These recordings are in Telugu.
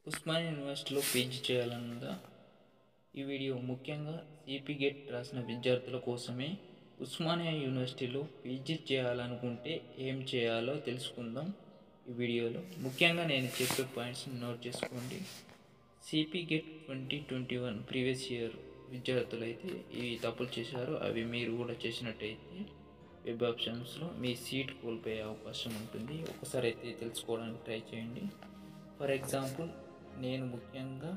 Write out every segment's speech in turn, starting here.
ఉస్మానియా యూనివర్సిటీలో పీజీ చేయాలన్నదా ఈ వీడియో ముఖ్యంగా సిపి గెట్ రాసిన విద్యార్థుల కోసమే ఉస్మానియా యూనివర్సిటీలో పీజీ చేయాలనుకుంటే ఏం చేయాలో తెలుసుకుందాం ఈ వీడియోలో ముఖ్యంగా నేను చెప్పే పాయింట్స్ని నోట్ చేసుకోండి CPGET twenty twenty one previous year విద్యార్థులు అయితే ఇవి తప్పులు చేశారు అవి మీరు కూడా చేసినట్టయితే వెబ్ ఆప్షన్స్లో మీ సీట్ కోల్పోయే అవకాశం ఉంటుంది ఒకసారి అయితే తెలుసుకోవడానికి ట్రై చేయండి ఫర్ ఎగ్జాంపుల్ నేను ముఖ్యంగా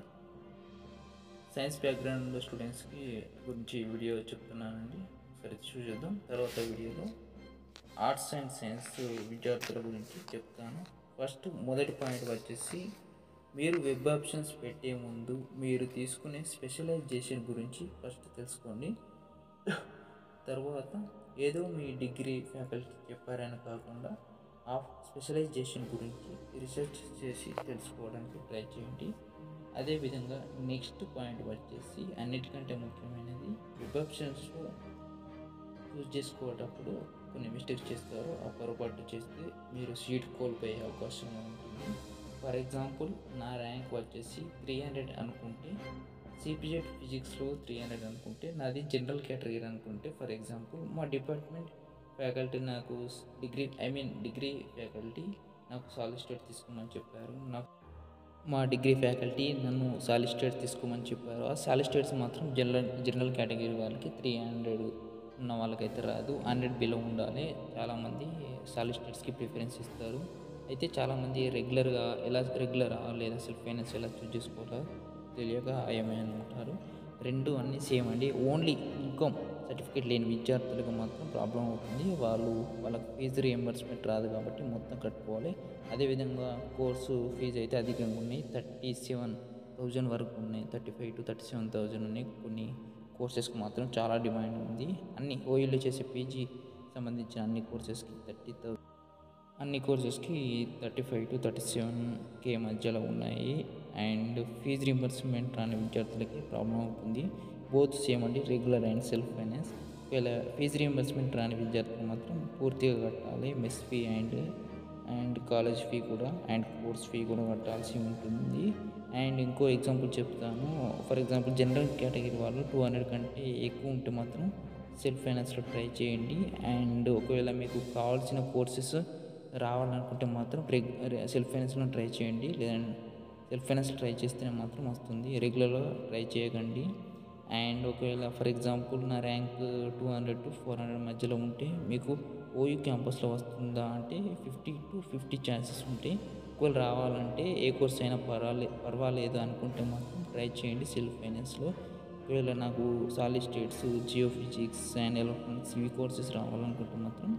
సైన్స్ బ్యాక్గ్రౌండ్ స్టూడెంట్స్కి గురించి వీడియో చెప్తున్నానండి సరే చూసేద్దాం తర్వాత వీడియోలో ఆర్ట్స్ అండ్ సైన్స్ విద్యార్థుల గురించి చెప్తాను ఫస్ట్ మొదటి పాయింట్ వచ్చేసి మీరు వెబ్ ఆప్షన్స్ పెట్టే ముందు మీరు తీసుకునే స్పెషలైజేషన్ గురించి ఫస్ట్ తెలుసుకోండి తర్వాత ఏదో మీ డిగ్రీ ఫ్యాకల్టీ చెప్పారని కాకుండా ఆ స్పెషలైజేషన్ గురించి రీసెర్చ్ చేసి తెలుసుకోవడానికి ట్రై చేయండి అదేవిధంగా నెక్స్ట్ పాయింట్ వచ్చేసి అన్నిటికంటే ముఖ్యమైనది వెబ్ ఆప్షన్స్లో చూస్ చేసుకోవటప్పుడు కొన్ని మిస్టేక్స్ చేస్తారు ఆ పొరపాటు చేస్తే మీరు సీట్ కోల్పోయే అవకాశం ఉంటుంది ఫర్ ఎగ్జాంపుల్ నా ర్యాంక్ వచ్చేసి త్రీ హండ్రెడ్ అనుకుంటే సిపిజెడ్ ఫిజిక్స్లో త్రీ హండ్రెడ్ అనుకుంటే నాది జనరల్ కేటగిరీ అనుకుంటే ఫర్ ఎగ్జాంపుల్ మా డిపార్ట్మెంట్ ఫ్యాకల్టీ నాకు degree I mean degree faculty నాకు సాలిస్టేట్ తీసుకోమని చెప్పారు నాకు మా డిగ్రీ ఫ్యాకల్టీ నన్ను సాలిస్టేట్ తీసుకోమని చెప్పారు ఆ సాలిస్టేట్స్ మాత్రం జనరల్ జనరల్ కేటగిరీ వాళ్ళకి త్రీ హండ్రెడ్ ఉన్న వాళ్ళకైతే రాదు హండ్రెడ్ బిలో ఉండాలి చాలామంది సాలిస్టేట్స్కి ప్రిఫరెన్స్ ఇస్తారు అయితే చాలామంది రెగ్యులర్గా ఎలా రెగ్యులర్ లేదా సెల్ఫ్ ఫైనాన్స్ ఎలా చూస్ చేసుకోవాలో తెలియక ఐఎంఐ అని ఉంటారు రెండు అన్నీ సేమ్ అండి ఓన్లీ ఇన్కమ్ సర్టిఫికేట్ లేని విద్యార్థులకు మాత్రం ప్రాబ్లం అవుతుంది వాళ్ళు వాళ్ళకి ఫీజు రియంబర్స్మెంట్ రాదు కాబట్టి మొత్తం కట్టుకోవాలి అదేవిధంగా కోర్సు ఫీజు అయితే అధికంగా ఉన్నాయి థర్టీ సెవెన్ థౌజండ్ వరకు ఉన్నాయి thirty five to thirty seven thousand ఉన్నాయి కొన్ని కోర్సెస్కి మాత్రం చాలా డిమాండ్ ఉంది అన్ని ఓయూలో చేసే పీజీ సంబంధించిన అన్ని కోర్సెస్కి థర్టీ థౌజండ్ అన్ని కోర్సెస్కి thirty five to thirty seven K మధ్యలో ఉన్నాయి అండ్ ఫీజు రింబర్స్మెంట్ రాని విద్యార్థులకి ప్రాబ్లం అవుతుంది బోత్ సేమ్ అండి రెగ్యులర్ అండ్ సెల్ఫ్ ఫైనాన్స్ ఒకవేళ ఫీజు రింబర్స్మెంట్ రాని విద్యార్థులు మాత్రం పూర్తిగా కట్టాలి mess fee and and college fee కూడా అండ్ కోర్స్ ఫీ కూడా కట్టాల్సి ఉంటుంది అండ్ ఇంకో ఎగ్జాంపుల్ చెప్తాను ఫర్ ఎగ్జాంపుల్ జనరల్ కేటగిరీ వాళ్ళు టూ హండ్రెడ్ కంటే ఎక్కువ ఉంటే మాత్రం సెల్ఫ్ ఫైనాన్స్లో ట్రై చేయండి అండ్ ఒకవేళ మీకు కావాల్సిన కోర్సెస్ రావాలనుకుంటే మాత్రం సెల్ఫ్ ఫైనాన్స్లో ట్రై చేయండి లేదంటే సెల్ఫ్ ఫైనాన్స్ ట్రై చేస్తేనే మాత్రం వస్తుంది రెగ్యులర్గా ట్రై చేయకండి అండ్ ఒకవేళ ఫర్ ఎగ్జాంపుల్ నా rank two hundred to four hundred మధ్యలో ఉంటే మీకు ఓయూ క్యాంపస్లో వస్తుందా అంటే ఫిఫ్టీ టు ఫిఫ్టీ ఛాన్సెస్ ఉంటాయి ఒకవేళ రావాలంటే ఏ కోర్స్ అయినా పర్వాలే పర్వాలేదు అనుకుంటే మాత్రం ట్రై చేయండి సెల్ఫ్ ఫైనాన్స్లో ఒకవేళ నాకు solid states geo physics and electronics ఇవి కోర్సెస్ రావాలనుకుంటే మాత్రం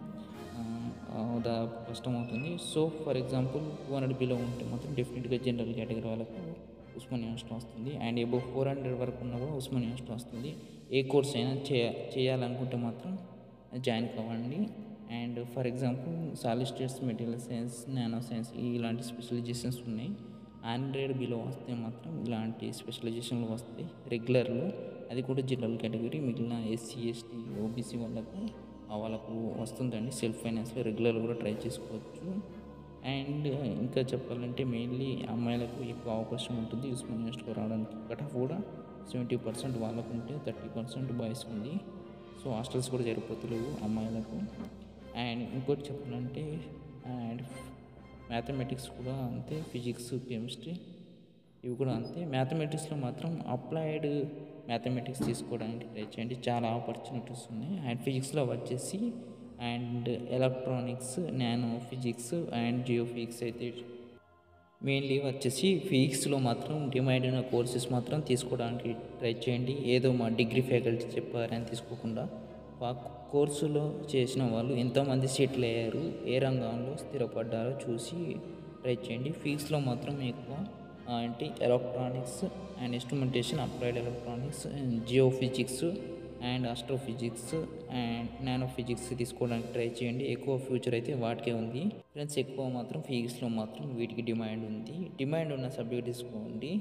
దా కష్టం అవుతుంది so for example two hundred below ఉంటే మాత్రం డెఫినెట్గా జనరల్ కేటగిరీ వాళ్ళకు ఉస్మాన్ యూనివర్సిటీ వస్తుంది అండ్ ఎబో ఫోర్ హండ్రెడ్ వరకు ఉన్నా కూడా ఉస్మాన్ యూనివర్సిటీ వస్తుంది ఏ కోర్స్ అయినా చేయ చేయాలనుకుంటే మాత్రం జాయిన్ కావండి and for example solid states material science nano science ఇలాంటి స్పెషలైజేషన్స్ ఉన్నాయి హండ్రెడ్ బిలో వస్తే మాత్రం ఇలాంటి స్పెషలైజేషన్లు వస్తాయి రెగ్యులర్లో అది కూడా జనరల్ కేటగిరీ మిగిలిన ఎస్సీ ఎస్టీ ఓబీసీ వాళ్ళకు వాళ్ళకు వస్తుందండి సెల్ఫ్ ఫైనాన్స్లో రెగ్యులర్ కూడా ట్రై చేసుకోవచ్చు అండ్ ఇంకా చెప్పాలంటే మెయిన్లీ అమ్మాయిలకు ఎక్కువ అవకాశం ఉంటుంది ఉస్మాన్ యూనివర్సిటీకి రావడానికి కట్ ఆఫ్ కూడా సెవెంటీ పర్సెంట్ వాళ్ళకు ఉంటే థర్టీ పర్సెంట్ బాయ్స్ ఉంది సో హాస్టల్స్ కూడా సరిపోతలేవు అమ్మాయిలకు అండ్ ఇంకోటి చెప్పాలంటే అండ్ మ్యాథమెటిక్స్ కూడా అంతే ఫిజిక్స్ కెమిస్ట్రీ ఇవి కూడా అంతే మ్యాథమెటిక్స్లో మాత్రం అప్లైడ్ మ్యాథమెటిక్స్ తీసుకోవడానికి ట్రై చేయండి చాలా ఆపర్చునిటీస్ ఉన్నాయి అండ్ ఫిజిక్స్లో వచ్చేసి and electronics nano physics and geo physics అయితే మెయిన్లీ వచ్చేసి ఫిజిక్స్లో మాత్రం డిమాండ్ అయిన కోర్సెస్ మాత్రం తీసుకోవడానికి ట్రై చేయండి ఏదో మా డిగ్రీ ఫ్యాకల్టీ చెప్పారని తీసుకోకుండా ఆ కోర్సులో చేసిన వాళ్ళు ఎంతోమంది సెటిల్ అయ్యారు ఏ రంగంలో స్థిరపడ్డారో చూసి ట్రై చేయండి ఫిజిక్స్లో మాత్రం ఎక్కువ అంటే electronics and instrumentation applied electronics and geo physics and astrophysics and nano physics తీసుకోవడానికి ట్రై చేయండి ఎక్కువ ఫ్యూచర్ అయితే వాటికే ఉంది ఫ్రెండ్స్ ఎక్కువ మాత్రం ఫిజిక్స్లో మాత్రం వీటికి డిమాండ్ ఉంది డిమాండ్ ఉన్న సబ్జెక్ట్ తీసుకోండి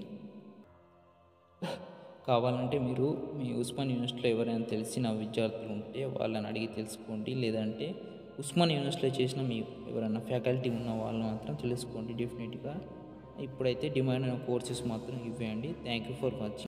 కావాలంటే మీరు మీ ఉస్మాన్ యూనివర్సిటీలో ఎవరైనా తెలిసిన విద్యార్థులు ఉంటే వాళ్ళని అడిగి తెలుసుకోండి లేదంటే ఉస్మాన్ యూనివర్సిటీలో చేసిన మీ ఎవరైనా ఫ్యాకల్టీ ఉన్న వాళ్ళు మాత్రం తెలుసుకోండి డెఫినెట్గా ఇప్పుడైతే డిమాండ్ అయిన కోర్సెస్ మాత్రం ఇవే అండి థ్యాంక్ యూ ఫర్ వాచింగ్